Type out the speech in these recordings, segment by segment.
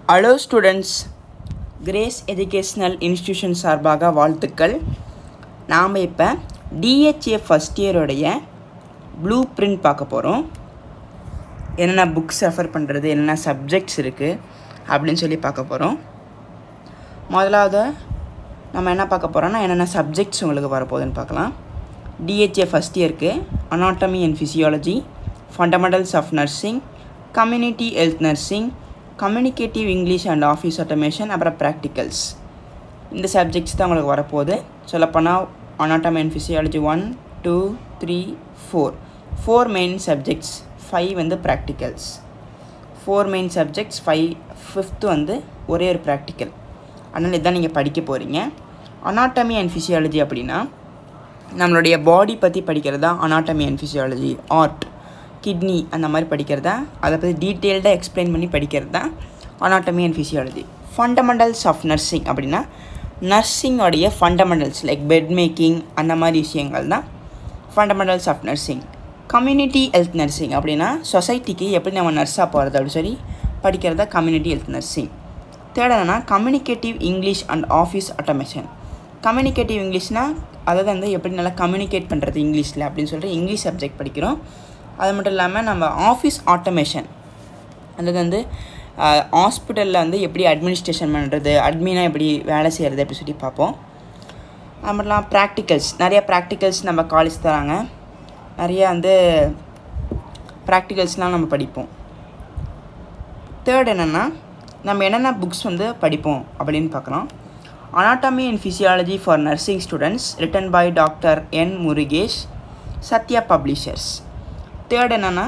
hello students Grace educational institution சார்பாக வாழ்த்துக்கள் நாம் இப்போ டிஹெச்ஏ ஃபஸ்ட் இயரோடைய ப்ளூ பிரிண்ட் பார்க்க போகிறோம் என்னென்ன புக்ஸ் ரெஃபர் பண்ணுறது என்னென்ன சப்ஜெக்ட்ஸ் இருக்குது அப்படின்னு சொல்லி பார்க்க போகிறோம் முதலாவது நம்ம என்ன பார்க்க போகிறோம்னா என்னென்ன சப்ஜெக்ட்ஸ் உங்களுக்கு வரப்போகுதுன்னு பார்க்கலாம் டிஹெச்ஏ ஃபஸ்ட் இயருக்கு anatomy and physiology fundamentals of nursing community health nursing communicative English and office automation அப்புறம் ப்ராக்டிகல்ஸ் இந்த சப்ஜெக்ட்ஸ் தான் உங்களுக்கு வரப்போகுது சொல்லப்போனால் anatomy and physiology one two three four four main subjects five வந்து practicals four main subjects five fifth வந்து ஒரே ஒரு ப்ராக்டிக்கல் அதனால் இதான் நீங்கள் படிக்க போகிறீங்க அனாட்டமி அண்ட் ஃபிசியாலஜி அப்படின்னா நம்மளுடைய பாடி பற்றி படிக்கிறது தான் anatomy and physiology heart kidney அந்த மாதிரி படிக்கிறது தான் அதை பற்றி டீட்டெயில்டாக எக்ஸ்பிளைன் பண்ணி படிக்கிறது தான் anatomy and physiology fundamentals of nursing அப்படின்னா நர்சிங்கோடைய ஃபண்டமெண்டல்ஸ் லைக் பெட் மேக்கிங் அந்த மாதிரி விஷயங்கள் தான் fundamentals of nursing community health nursing அப்படின்னா சொசைட்டிக்கு எப்படி நம்ம நர்ஸாக போகிறது அப்படின்னு சொல்லி படிக்கிறது தான் கம்யூனிட்டி ஹெல்த் நர்சிங் தேர்ட் என்னென்னா communicative English and office automation communicative இங்கிலீஷ்னால் அதாவது வந்து எப்படி நல்லா கம்யூனிகேட் பண்ணுறது இங்கிலீஷில் அப்படின்னு சொல்லிட்டு இங்கிலீஷ் சப்ஜெக்ட் படிக்கிறோம் அது மட்டும் இல்லாமல் நம்ம ஆஃபீஸ் ஆட்டோமேஷன் அதாவது வந்து ஹாஸ்பிட்டலில் வந்து எப்படி அட்மினிஸ்ட்ரேஷன் பண்ணுறது அட்மினாக எப்படி வேலை செய்கிறது அப்படி சொல்லி பார்ப்போம் அது மட்டும் இல்லாமல் ப்ராக்டிகல்ஸ் நிறைய ப்ராக்டிகல்ஸ் நம்ம காலேஜ் தராங்க நிறைய வந்து ப்ராக்டிகல்ஸ்லாம் நம்ம படிப்போம் தேர்ட் என்னென்னா நம்ம என்னென்ன புக்ஸ் வந்து படிப்போம் அப்படின்னு பார்க்குறோம் anatomy and physiology for nursing students written by doctor N Murugesh Sathya publishers third என்னென்னா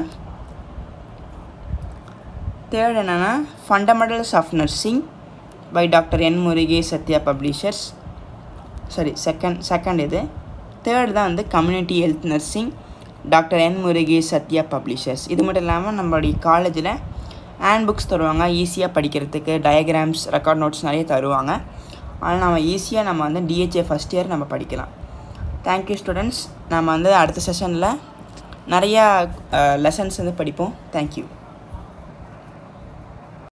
தேர்ட் என்னென்னா fundamentals of nursing by doctor N Murugesh Sathya publishers sorry second second இது தேர்ட் தான் வந்து community health nursing doctor N Murugesh Sathya publishers இது மட்டும் இல்லாமல் நம்மளுடைய காலேஜில் ஹேண்ட் புக்ஸ் தருவாங்க ஈஸியாக படிக்கிறதுக்கு டயக்ராம்ஸ் ரெக்கார்ட் நோட்ஸ் நிறைய தருவாங்க ஆனால் நம்ம ஈஸியாக நம்ம வந்து டிஹெச்ஏ ஃபஸ்ட் இயர் நம்ம படிக்கலாம் தேங்க்யூ ஸ்டூடெண்ட்ஸ் நம்ம வந்து அடுத்த செஷனில் நிறையா லெசன்ஸ் வந்து படிப்போம் தேங்க்யூ